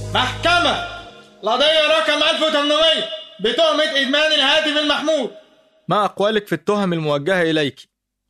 محكمة القضية رقم 1800 بتهمة إدمان الهاتف المحمول ما أقوالك في التهم الموجهة إليك؟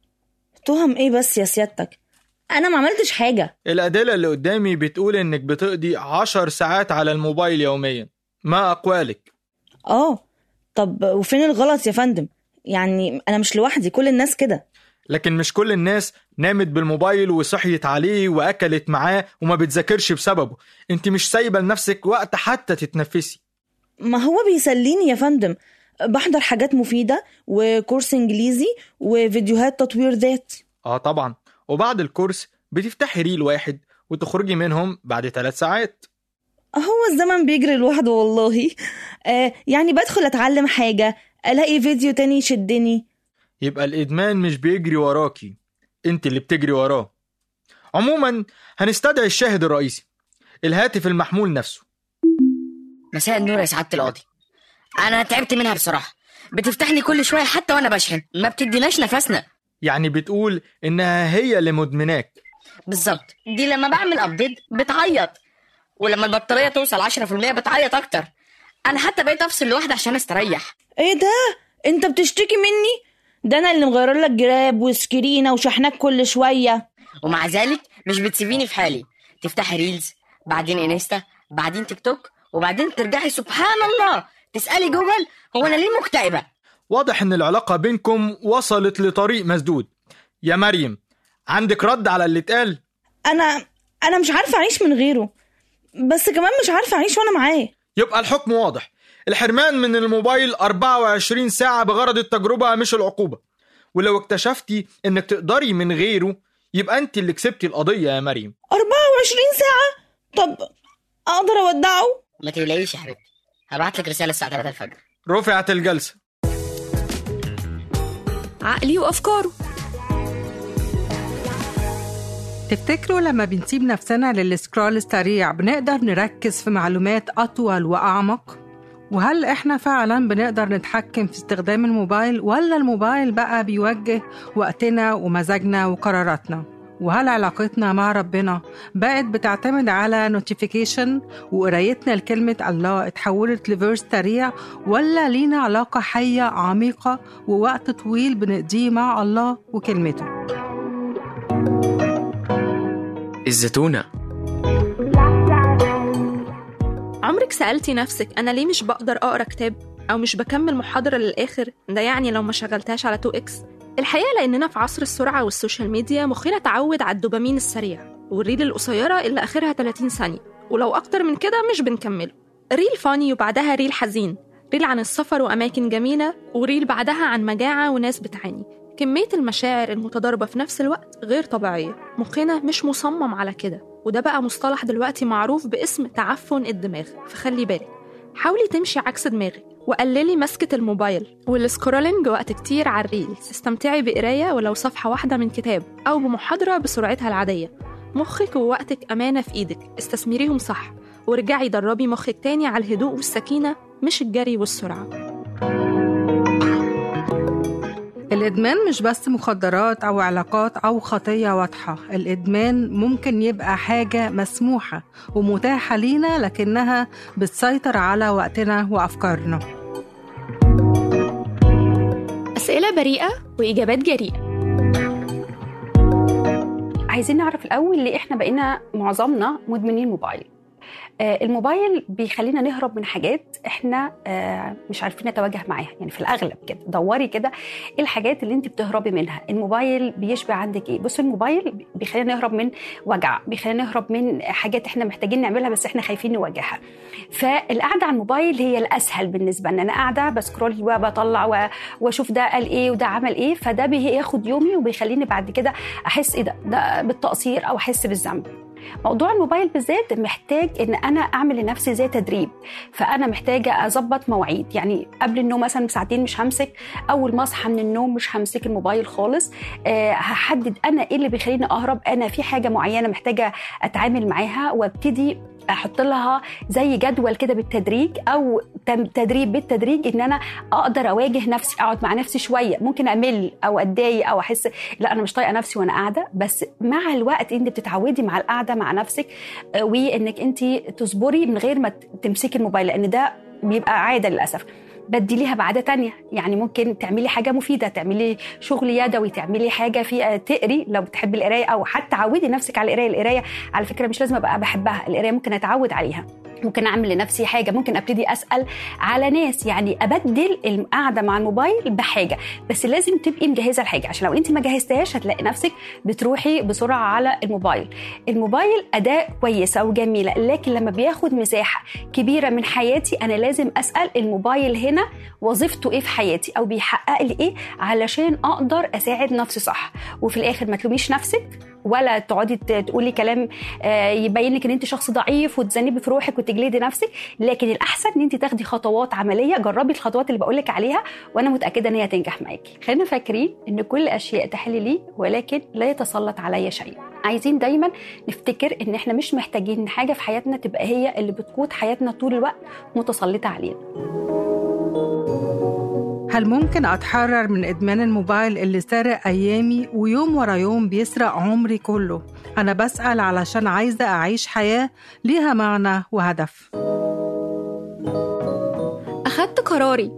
تهم ايه بس يا سيادتك انا ما عملتش حاجة الأدلة اللي قدامي بتقول إنك بتقضي عشر ساعات على الموبايل يوميا ما أقوالك؟ اه طب وفين الغلط يا فندم يعني انا مش لوحدي كل الناس كده لكن مش كل الناس نامت بالموبايل وصحيت عليه وأكلت معاه وما بتذاكرش بسببه انت مش سايبة لنفسك وقت حتى تتنفسي ما هو بيسليني يا فندم بحضر حاجات مفيدة وكورس انجليزي وفيديوهات تطوير ذات اه طبعا وبعد الكورس بتفتحي ريل واحد وتخرجي منهم بعد ثلاث ساعات هو الزمن بيجري لوحده والله آه يعني بدخل اتعلم حاجة الاقي فيديو تاني يشدني يبقى الإدمان مش بيجري وراكي انت اللي بتجري وراه عموما هنستدعي الشاهد الرئيسي الهاتف المحمول نفسه مساء النور يا سعادة القاضي أنا تعبت منها بصراحة بتفتحني كل شوية حتى وأنا بشحن ما بتديناش نفسنا يعني بتقول إنها هي اللي مدمناك بالظبط دي لما بعمل أبديت بتعيط ولما البطارية توصل 10% بتعيط أكتر أنا حتى بقيت أفصل لوحدي عشان أستريح ايه ده انت بتشتكي مني ده انا اللي مغير لك جراب وسكرينة وشحنات كل شوية ومع ذلك مش بتسيبيني في حالي تفتحي ريلز بعدين انستا بعدين تيك توك وبعدين ترجعي سبحان الله تسألي جوجل هو أنا ليه مكتئبة واضح إن العلاقة بينكم وصلت لطريق مسدود يا مريم عندك رد على اللي اتقال انا انا مش عارفة اعيش من غيره بس كمان مش عارفة اعيش وانا معاه يبقى الحكم واضح الحرمان من الموبايل 24 ساعة بغرض التجربة مش العقوبة ولو اكتشفتي انك تقدري من غيره يبقى انت اللي كسبتي القضية يا مريم 24 ساعة طب اقدر اودعه ما تقلقيش يا حبيبتي هبعت لك رسالة الساعة 3 الفجر رفعت الجلسة عقلي وأفكاره تفتكروا لما بنسيب نفسنا للسكرول السريع بنقدر نركز في معلومات أطول وأعمق؟ وهل إحنا فعلا بنقدر نتحكم في استخدام الموبايل ولا الموبايل بقى بيوجه وقتنا ومزاجنا وقراراتنا؟ وهل علاقتنا مع ربنا بقت بتعتمد على نوتيفيكيشن وقرايتنا لكلمة الله اتحولت لفيرس سريع ولا لينا علاقة حية عميقة ووقت طويل بنقضيه مع الله وكلمته الزتونة عمرك سألتي نفسك أنا ليه مش بقدر أقرأ كتاب أو مش بكمل محاضرة للآخر ده يعني لو ما شغلتهاش على 2 إكس الحقيقة لأننا في عصر السرعة والسوشيال ميديا مخنا تعود على الدوبامين السريع والريل القصيرة اللي آخرها 30 ثانية ولو أكتر من كده مش بنكمله ريل فاني وبعدها ريل حزين ريل عن السفر وأماكن جميلة وريل بعدها عن مجاعة وناس بتعاني كمية المشاعر المتضاربة في نفس الوقت غير طبيعية مخنا مش مصمم على كده وده بقى مصطلح دلوقتي معروف باسم تعفن الدماغ فخلي بالك حاولي تمشي عكس دماغك وقللي مسكة الموبايل والسكرولينج وقت كتير على الريلز استمتعي بقراية ولو صفحة واحدة من كتاب أو بمحاضرة بسرعتها العادية مخك ووقتك أمانة في إيدك استثمريهم صح وارجعي دربي مخك تاني على الهدوء والسكينة مش الجري والسرعة الإدمان مش بس مخدرات أو علاقات أو خطية واضحة الإدمان ممكن يبقى حاجة مسموحة ومتاحة لينا لكنها بتسيطر على وقتنا وأفكارنا أسئلة بريئة وإجابات جريئة عايزين نعرف الاول ليه احنا بقينا معظمنا مدمنين موبايل آه، الموبايل بيخلينا نهرب من حاجات احنا آه، مش عارفين نتواجه معاها يعني في الاغلب كده دوري كده ايه الحاجات اللي انت بتهربي منها الموبايل بيشبع عندك ايه بص الموبايل بيخلينا نهرب من وجع بيخلينا نهرب من حاجات احنا محتاجين نعملها بس احنا خايفين نواجهها فالقعده على الموبايل هي الاسهل بالنسبه لنا انا قاعده بسكرول وبطلع و- واشوف ده قال ايه وده عمل ايه فده بياخد يومي وبيخليني بعد كده احس ايه ده ده بالتقصير او احس بالذنب موضوع الموبايل بالذات محتاج ان انا اعمل لنفسي زي تدريب فانا محتاجه اظبط مواعيد يعني قبل النوم مثلا بساعتين مش همسك اول ما اصحى من النوم مش همسك الموبايل خالص أه هحدد انا ايه اللي بيخليني اهرب انا في حاجه معينه محتاجه اتعامل معاها وابتدي احط لها زي جدول كده بالتدريج او تم- تدريب بالتدريج ان انا اقدر اواجه نفسي اقعد مع نفسي شويه ممكن امل او اتضايق او احس لا انا مش طايقه نفسي وانا قاعده بس مع الوقت انت بتتعودي مع القعده مع نفسك آه، وانك انت تصبري من غير ما ت- تمسكي الموبايل لان ده بيبقى عاده للاسف بدي ليها بعادة تانية يعني ممكن تعملي حاجة مفيدة تعملي شغل يدوي تعملي حاجة في تقري لو بتحبي القراية أو حتى عودي نفسك على القراية القراية على فكرة مش لازم أبقى بحبها القراية ممكن أتعود عليها ممكن اعمل لنفسي حاجه ممكن ابتدي اسال على ناس يعني ابدل القعده مع الموبايل بحاجه بس لازم تبقي مجهزه الحاجه عشان لو انت ما جهزتهاش هتلاقي نفسك بتروحي بسرعه على الموبايل الموبايل اداه كويسه وجميله لكن لما بياخد مساحه كبيره من حياتي انا لازم اسال الموبايل هنا وظيفته ايه في حياتي او بيحقق لي ايه علشان اقدر اساعد نفسي صح وفي الاخر ما تلوميش نفسك ولا تقعدي ت- تقولي كلام آه، يبين لك ان انت شخص ضعيف وتذنبي في روحك وتجلدي نفسك لكن الاحسن ان انت تاخدي خطوات عمليه جربي الخطوات اللي بقول لك عليها وانا متاكده ان هي هتنجح معاكي خلينا فاكرين ان كل اشياء تحل لي ولكن لا يتسلط عليا شيء عايزين دايما نفتكر ان احنا مش محتاجين حاجه في حياتنا تبقى هي اللي بتقود حياتنا طول الوقت متسلطه علينا هل ممكن أتحرر من إدمان الموبايل اللي سارق أيامي ويوم ورا يوم بيسرق عمري كله؟ أنا بسأل علشان عايزة أعيش حياة ليها معنى وهدف أخدت قراري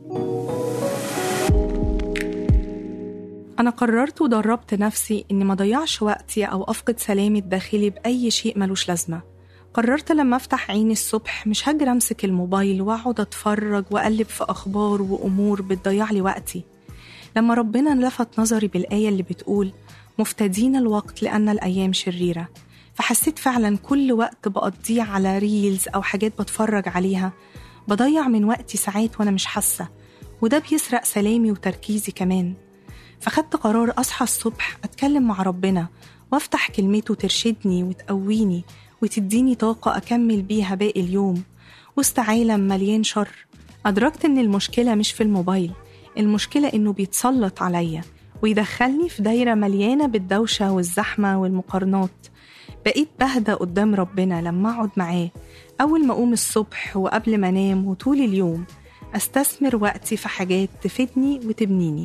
أنا قررت ودربت نفسي إني ما ضيعش وقتي أو أفقد سلامي الداخلي بأي شيء ملوش لازمة قررت لما أفتح عيني الصبح مش هجري أمسك الموبايل وأقعد أتفرج وأقلب في أخبار وأمور بتضيع لي وقتي لما ربنا لفت نظري بالآية اللي بتقول مفتدين الوقت لأن الأيام شريرة فحسيت فعلا كل وقت بقضيه على ريلز أو حاجات بتفرج عليها بضيع من وقتي ساعات وأنا مش حاسة وده بيسرق سلامي وتركيزي كمان فخدت قرار أصحى الصبح أتكلم مع ربنا وأفتح كلمته ترشدني وتقويني وتديني طاقة أكمل بيها باقي اليوم وسط عالم مليان شر أدركت إن المشكلة مش في الموبايل المشكلة إنه بيتسلط عليا ويدخلني في دايرة مليانة بالدوشة والزحمة والمقارنات بقيت بهدى قدام ربنا لما أقعد معاه أول ما أقوم الصبح وقبل ما أنام وطول اليوم أستثمر وقتي في حاجات تفيدني وتبنيني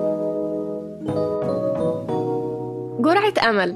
جرعة أمل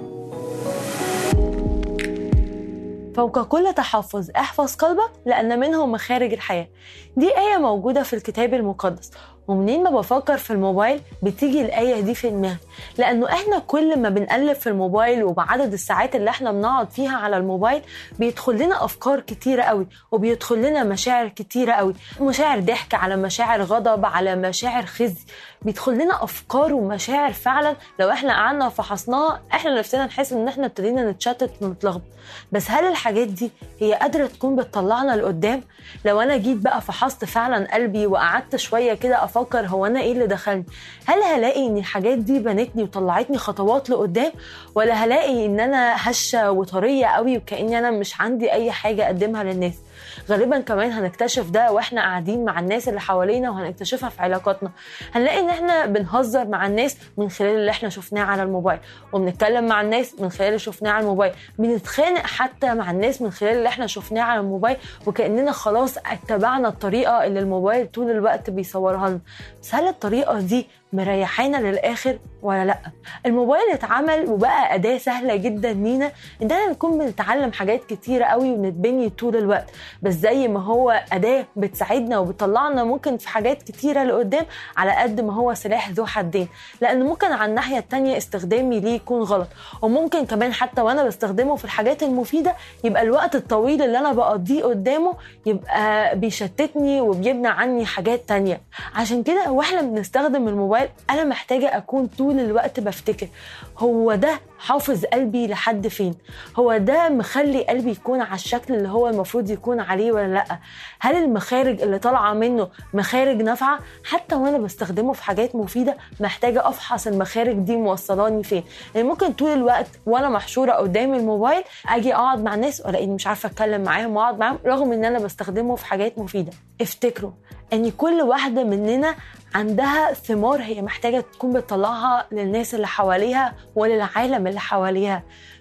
فوق كل تحفظ احفظ قلبك لأن منه مخارج الحياة دي آية موجودة في الكتاب المقدس ومنين ما بفكر في الموبايل بتيجي الآية دي في دماغي لأنه إحنا كل ما بنقلب في الموبايل وبعدد الساعات اللي إحنا بنقعد فيها على الموبايل بيدخل لنا أفكار كتيرة قوي وبيدخل لنا مشاعر كتيرة قوي مشاعر ضحك على مشاعر غضب على مشاعر خزي بيدخل لنا أفكار ومشاعر فعلا لو إحنا قعدنا وفحصناها إحنا نفسنا نحس إن إحنا ابتدينا نتشتت ونتلخبط بس هل الحاجات دي هي قادرة تكون بتطلعنا لقدام؟ لو أنا جيت بقى فحصت فعلا قلبي وقعدت شوية كده أفكر هو أنا إيه اللي دخلني؟ هل هلاقي إن الحاجات دي بنتني وطلعتني خطوات لقدام؟ ولا هلاقي إن أنا هشة وطرية قوي وكأني أنا مش عندي أي حاجة أقدمها للناس؟ غالبا كمان هنكتشف ده واحنا قاعدين مع الناس اللي حوالينا وهنكتشفها في علاقاتنا هنلاقي ان احنا بنهزر مع الناس من خلال اللي احنا شفناه على الموبايل وبنتكلم مع الناس من خلال اللي شفناه على الموبايل بنتخانق حتى مع الناس من خلال اللي احنا شفناه على الموبايل وكاننا خلاص اتبعنا الطريقه اللي الموبايل طول الوقت بيصورها لنا بس هل الطريقه دي مريحانا للاخر ولا لا الموبايل اتعمل وبقى اداه سهله جدا لينا اننا نكون بنتعلم حاجات كتيره قوي ونتبني طول الوقت بس زي ما هو اداه بتساعدنا وبتطلعنا ممكن في حاجات كتيره لقدام على قد ما هو سلاح ذو حدين لان ممكن على الناحيه التانية استخدامي ليه يكون غلط وممكن كمان حتى وانا بستخدمه في الحاجات المفيده يبقى الوقت الطويل اللي انا بقضيه قدامه يبقى بيشتتني وبيبنى عني حاجات تانية عشان كده واحنا بنستخدم الموبايل انا محتاجه اكون طول الوقت بفتكر هو ده حافظ قلبي لحد فين هو ده مخلي قلبي يكون على الشكل اللي هو المفروض يكون عليه ولا لا هل المخارج اللي طالعه منه مخارج نافعه حتى وانا بستخدمه في حاجات مفيده محتاجه افحص المخارج دي موصلاني فين يعني ممكن طول الوقت وانا محشوره قدام الموبايل اجي اقعد مع ناس والاقيني مش عارفه اتكلم معاهم واقعد معاهم رغم ان انا بستخدمه في حاجات مفيده افتكروا ان كل واحده مننا عندها ثمار هي محتاجه تكون بتطلعها للناس اللي حواليها وللعالم اللي حواليها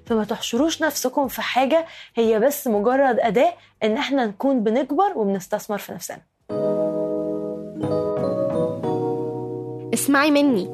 فما تحشروش نفسكم في حاجة هي بس مجرد أداة إن احنا نكون بنكبر وبنستثمر في نفسنا اسمعي مني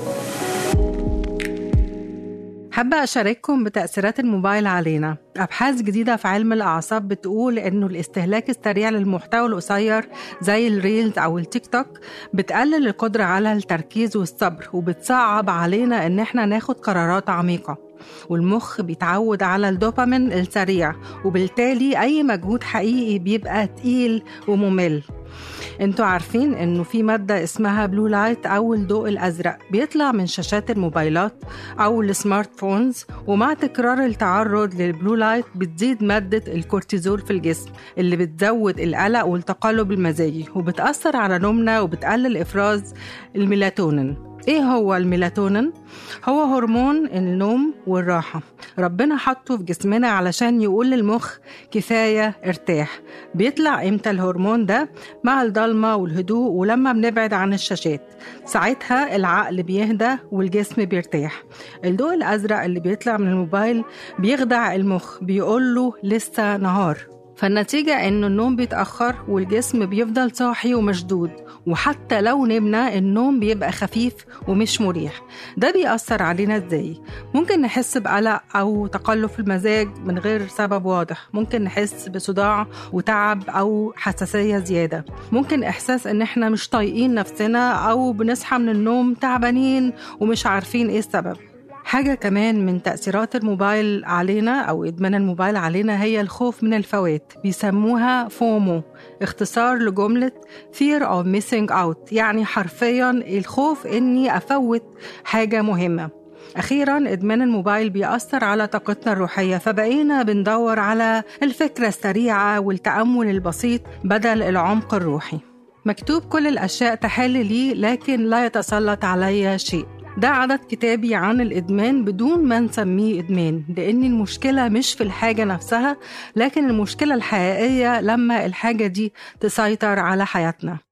حابة أشارككم بتأثيرات الموبايل علينا أبحاث جديدة في علم الأعصاب بتقول إنه الاستهلاك السريع للمحتوى القصير زي الريلز أو التيك توك بتقلل القدرة على التركيز والصبر وبتصعب علينا إن إحنا ناخد قرارات عميقة والمخ بيتعود على الدوبامين السريع وبالتالي أي مجهود حقيقي بيبقى تقيل وممل انتوا عارفين انه في مادة اسمها بلو لايت او الضوء الازرق بيطلع من شاشات الموبايلات او السمارت فونز ومع تكرار التعرض للبلو لايت بتزيد مادة الكورتيزول في الجسم اللي بتزود القلق والتقلب المزاجي وبتأثر على نومنا وبتقلل افراز الميلاتونين ايه هو الميلاتونين هو هرمون النوم والراحة ربنا حطه في جسمنا علشان يقول للمخ كفاية ارتاح بيطلع امتى الهرمون ده مع الضلمة والهدوء ولما بنبعد عن الشاشات ساعتها العقل بيهدى والجسم بيرتاح الضوء الأزرق اللي بيطلع من الموبايل بيخدع المخ بيقوله لسه نهار فالنتيجة إنه النوم بيتأخر والجسم بيفضل صاحي ومشدود وحتى لو نمنا النوم بيبقى خفيف ومش مريح ده بيأثر علينا ازاي ممكن نحس بقلق أو تقلب في المزاج من غير سبب واضح ممكن نحس بصداع وتعب أو حساسية زيادة ممكن إحساس إن إحنا مش طايقين نفسنا أو بنصحى من النوم تعبانين ومش عارفين إيه السبب حاجة كمان من تأثيرات الموبايل علينا أو إدمان الموبايل علينا هي الخوف من الفوات بيسموها فومو اختصار لجملة fear of missing out يعني حرفيا الخوف إني أفوت حاجة مهمة أخيرا إدمان الموبايل بيأثر على طاقتنا الروحية فبقينا بندور على الفكرة السريعة والتأمل البسيط بدل العمق الروحي مكتوب كل الأشياء تحل لي لكن لا يتسلط علي شيء ده عدد كتابي عن الإدمان بدون ما نسميه إدمان لأن المشكلة مش في الحاجة نفسها لكن المشكلة الحقيقية لما الحاجة دي تسيطر على حياتنا